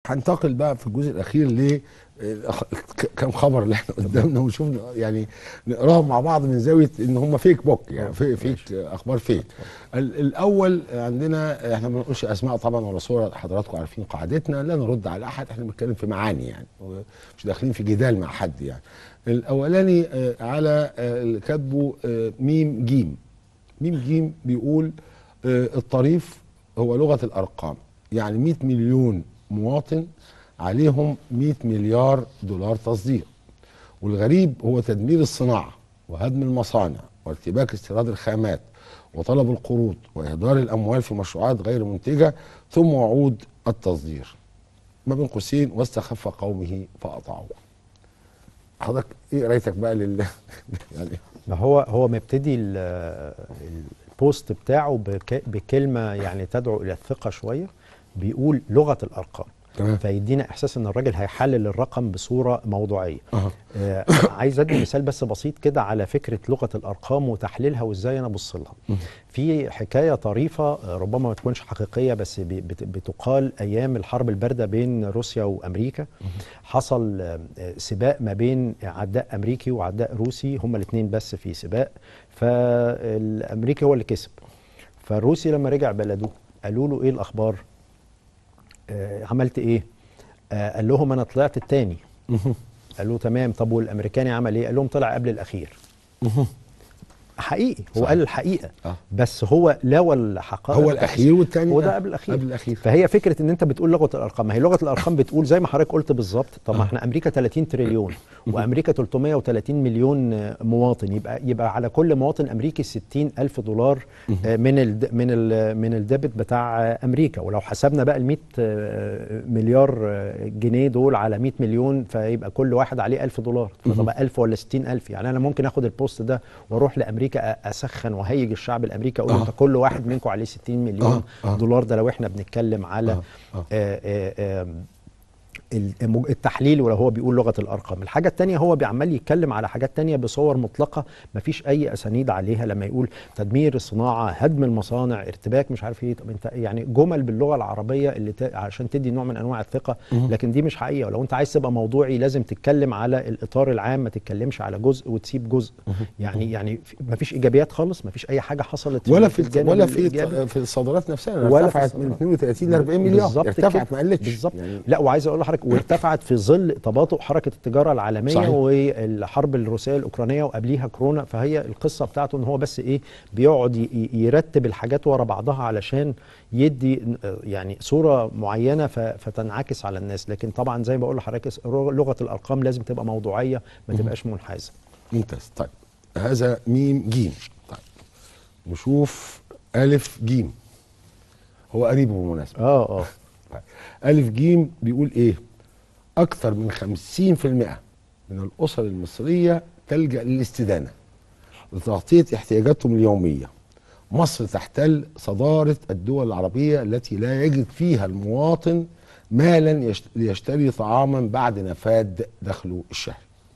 هنتقل بقى في الجزء الاخير ل كم خبر اللي احنا قدامنا ونشوف يعني نقراهم مع بعض من زاويه ان هم فيك بوك يعني في فيك اخبار فيك ال- الاول عندنا احنا ما بنقولش اسماء طبعا ولا صور حضراتكم عارفين قاعدتنا لا نرد على احد احنا بنتكلم في معاني يعني مش داخلين في جدال مع حد يعني الاولاني آه، على آه، اللي كاتبه آه، ميم جيم ميم جيم بيقول آه، الطريف هو لغه الارقام يعني 100 مليون مواطن عليهم 100 مليار دولار تصدير والغريب هو تدمير الصناعه وهدم المصانع وارتباك استيراد الخامات وطلب القروض واهدار الاموال في مشروعات غير منتجه ثم وعود التصدير ما بين قوسين واستخف قومه فاطاعوه حضرتك ايه قرايتك بقى لل يعني ما هو هو مبتدي ال- البوست بتاعه بك بكلمه يعني تدعو الى الثقه شويه بيقول لغه الارقام تمام فيدينا احساس ان الراجل هيحلل الرقم بصوره موضوعيه أها. آه عايز ادي مثال بس بسيط كده على فكره لغه الارقام وتحليلها وازاي انا ابص لها في حكايه طريفه آه، ربما ما تكونش حقيقيه بس بي- بت- بتقال ايام الحرب البارده بين روسيا وامريكا حصل آه، آه، سباق ما بين عداء امريكي وعداء روسي هما الاثنين بس في سباق فالامريكي هو اللي كسب فالروسي لما رجع بلده قالوا له ايه الاخبار آه عملت ايه آه قال لهم انا طلعت التاني قالوا تمام طب والامريكاني عمل ايه قال لهم طلع قبل الاخير حقيقي هو صحيح. قال الحقيقه آه. بس هو لوى الحقائق هو الاخير والثاني هو ده قبل الاخير قبل الاخير فهي فكره ان انت بتقول لغه الارقام ما هي لغه الارقام بتقول زي ما حضرتك قلت بالظبط طب ما احنا امريكا 30 تريليون وامريكا 330 مليون آه، مواطن يبقى يبقى على كل مواطن امريكي 60 الف دولار آه، من ال من ال من الديبت بتاع آه، امريكا ولو حسبنا بقى ال 100 آه، مليار آه، جنيه دول على 100 مليون فيبقى كل واحد عليه 1000 دولار فتبقى 1000 ولا 60 الف يعني انا ممكن اخد البوست ده واروح لامريكا أ- اسخن وهيج الشعب الامريكي اقول آه. انت كل واحد منكم عليه 60 مليون آه، آه. دولار ده لو احنا بنتكلم على آه، آه. آه، آه، آم، الم- التحليل ولو هو بيقول لغه الارقام الحاجه الثانيه هو بيعمل يتكلم على حاجات تانية بصور مطلقه مفيش اي اسانيد عليها لما يقول تدمير الصناعه هدم المصانع ارتباك مش عارف ايه طب انت يعني جمل باللغه العربيه اللي ت... عشان تدي نوع من انواع الثقه لكن دي مش حقيقه ولو انت عايز تبقى موضوعي لازم تتكلم على الاطار العام ما تتكلمش على جزء وتسيب جزء يعني يعني في- مفيش ايجابيات خالص مفيش اي حاجه حصلت ولا في الجانب ولا في الإيجابي. في الصادرات نفسها ولا في ارتفعت من الصادرات. 32 ل 40 مليار بالظبط ارتفعت كده. ما قلتش بالظبط يعني لا وعايز اقول لحضرتك وارتفعت في ظل تباطؤ حركه التجاره العالميه صحيح. والحرب الروسيه الاوكرانيه وقبليها كورونا فهي القصه بتاعته ان هو بس ايه بيقعد ي- ي- يرتب الحاجات ورا بعضها علشان يدي آه، يعني صوره معينه ف- فتنعكس على الناس لكن طبعا زي ما بقول لحضرتك لغه الارقام لازم تبقى موضوعيه ما تبقاش منحازه ممتاز طيب هذا ميم جيم طيب نشوف الف جيم هو قريب بالمناسبه اه اه طيب. ألف جيم بيقول إيه؟ أكثر من 50% من الأسر المصرية تلجأ للاستدانة لتغطية احتياجاتهم اليومية مصر تحتل صدارة الدول العربية التي لا يجد فيها المواطن مالا يشت- ليشتري طعاما بعد نفاد دخله الشهري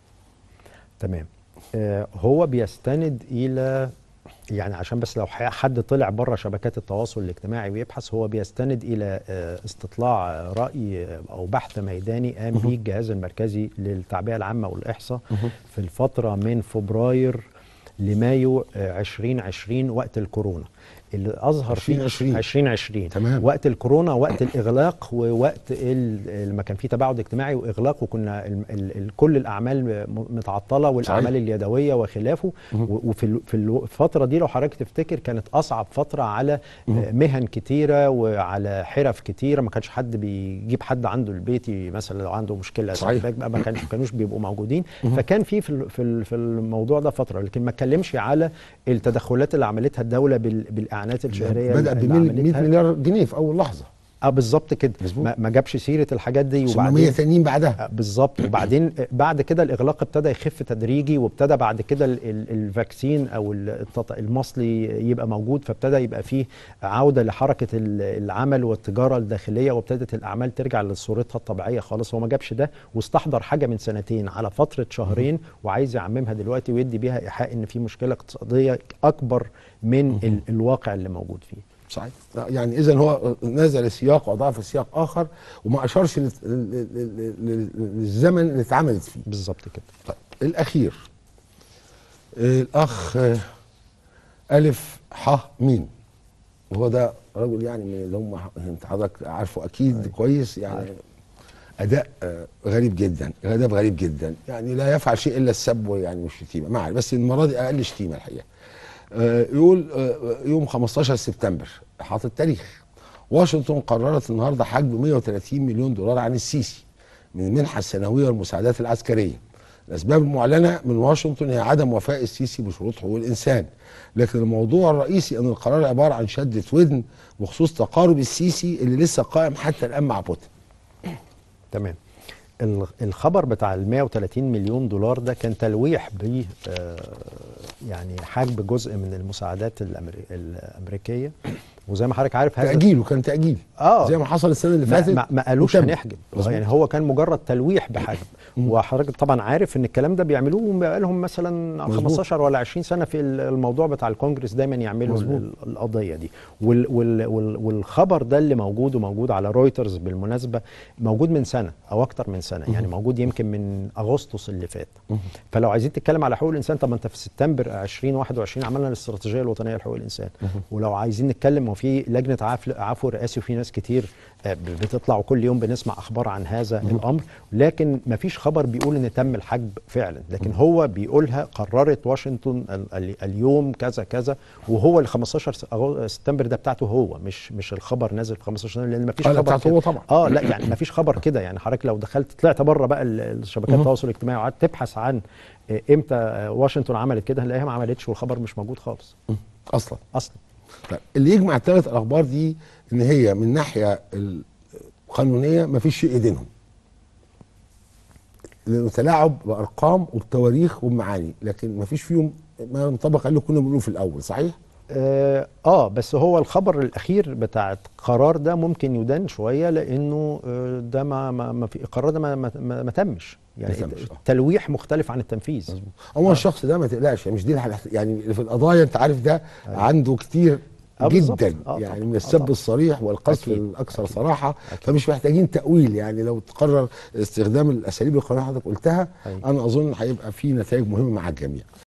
تمام آه هو بيستند الى يعني عشان بس لو ح- حد طلع بره شبكات التواصل الاجتماعي ويبحث هو بيستند الى آه استطلاع آه، راي آه، او بحث ميداني قام به الجهاز المركزي للتعبئه العامه والاحصاء في الفتره من فبراير لمايو آه، 2020 وقت الكورونا اللي اظهر فيه 2020. 2020 تمام. وقت الكورونا وقت الاغلاق ووقت ال- لما كان في تباعد اجتماعي واغلاق وكنا ال ال ال كل الاعمال م- متعطله والاعمال صحيح. اليدويه وخلافه و- وفي ال- في الفتره دي لو حضرتك تفتكر كانت اصعب فتره على آه، مهن كتيره وعلى حرف كتيره ما كانش حد بيجيب حد عنده البيت ي- مثلا لو عنده مشكله صحيح. سباك بقى ما كانش كانوش بيبقوا موجودين فكان في في ال- في ال- في الموضوع ده فتره لكن ما اتكلمش على التدخلات اللي عملتها الدوله بال- بالاعانات الشهريه بدأ ب اللي 100 عملتها. مليار جنيه في أول لحظة اه بالظبط كده مظبوط. ما, ما جابش سيره الحاجات دي 700 وبعدين تانيين بعدها آه، بالظبط وبعدين آه، بعد كده الاغلاق ابتدى يخف تدريجي وابتدى بعد كده ال- ال- الفاكسين او ال- التط- المصلي يبقى موجود فابتدى يبقى فيه عوده لحركه ال- العمل والتجاره الداخليه وابتدت الاعمال ترجع لصورتها الطبيعيه خالص هو ما جابش ده واستحضر حاجه من سنتين على فتره شهرين وعايز يعممها دلوقتي ويدي بيها ايحاء ان في مشكله اقتصاديه اكبر من ال- الواقع اللي موجود فيه صحيح يعني اذا هو نزل سياق وضعف سياق اخر وما اشارش لل- لل- لل- لل- للزمن اللي اتعملت فيه بالظبط كده طيب الاخير آه، الاخ آه، الف ح ميم وهو ده رجل يعني من اللي هم انت حضرتك عارفه اكيد كويس يعني اداء آه، غريب جدا اداء غريب جدا يعني لا يفعل شيء الا السب يعني والشتيمه ما عليه، بس المره دي اقل شتيمه الحقيقه آه، يقول آه، يوم 15 سبتمبر حاطط تاريخ واشنطن قررت النهارده حجب 130 مليون دولار عن السيسي من المنحه السنويه والمساعدات العسكريه الاسباب المعلنه من واشنطن هي عدم وفاء السيسي بشروط حقوق الانسان لكن الموضوع الرئيسي ان القرار عباره عن شده ودن بخصوص تقارب السيسي اللي لسه قائم حتى الان مع بوتين تمام ال- الخبر بتاع ال 130 مليون دولار ده كان تلويح ب آه، يعني حجب جزء من المساعدات الأمري- الامريكيه وزي ما حضرتك عارف هذا تاجيل وكان تاجيل آه. زي ما حصل السنه اللي ما, فاتت ما, ما قالوش وتم. هنحجب مظبوط. يعني هو كان مجرد تلويح بحجب وحضرتك طبعا عارف ان الكلام ده بيعملوه بقالهم مثلا مظبوط. 15 ولا 20 سنه في ال- الموضوع بتاع الكونجرس دايما يعملوا مظبوط. ال- القضيه دي وال وال وال والخبر ده اللي موجود وموجود على رويترز بالمناسبه موجود من سنه او اكتر من سنه يعني موجود يمكن من اغسطس اللي فات فلو عايزين تتكلم على حقوق الانسان طب ما انت في سبتمبر 2021 عملنا الاستراتيجيه الوطنيه لحقوق الانسان ولو عايزين نتكلم وفي لجنه عفو عفو رئاسي وفي ناس كتير آه، بتطلع وكل يوم بنسمع اخبار عن هذا الامر لكن ما فيش خبر بيقول ان تم الحجب فعلا لكن هو بيقولها قررت واشنطن ال- ال- اليوم كذا كذا وهو ال 15 س- أغو- سبتمبر ده بتاعته هو مش مش الخبر نازل في 15 سنه لان ما فيش آه، لا، خبر بتاعته كده. هو طبعا. اه لا يعني ما فيش خبر كده يعني حضرتك لو دخلت طلعت بره بقى ال- الشبكات التواصل الاجتماعي وقعدت تبحث عن آه، امتى آه، واشنطن عملت كده هنلاقيها ما عملتش والخبر مش موجود خالص اصلا اصلا طيب اللي يجمع الثلاث الاخبار دي ان هي من ناحيه القانونيه ما فيش شيء يدينهم لانه تلاعب بارقام وبتواريخ وبمعاني لكن ما فيش فيهم ما ينطبق عليه اللي كنا بنقوله في الاول صحيح؟ آه, اه بس هو الخبر الاخير بتاع القرار ده ممكن يدان شويه لانه آه ده ما ما, ما في القرار ده ما, ما, ما, ما تمش يعني ما تمش، آه. التلويح مختلف عن التنفيذ هو الشخص ده ما تقلقش مش دي الحل- يعني في القضايا انت عارف ده عنده كتير آه بالظبط. جدا آه يعني طبعاً. من آه السب طبعاً. الصريح والقذف أكيد. الاكثر صراحه فمش محتاجين تاويل يعني لو تقرر استخدام الاساليب القانونيه اللي حضرتك قلتها أيوة. انا اظن هيبقى في نتائج مهمه مع الجميع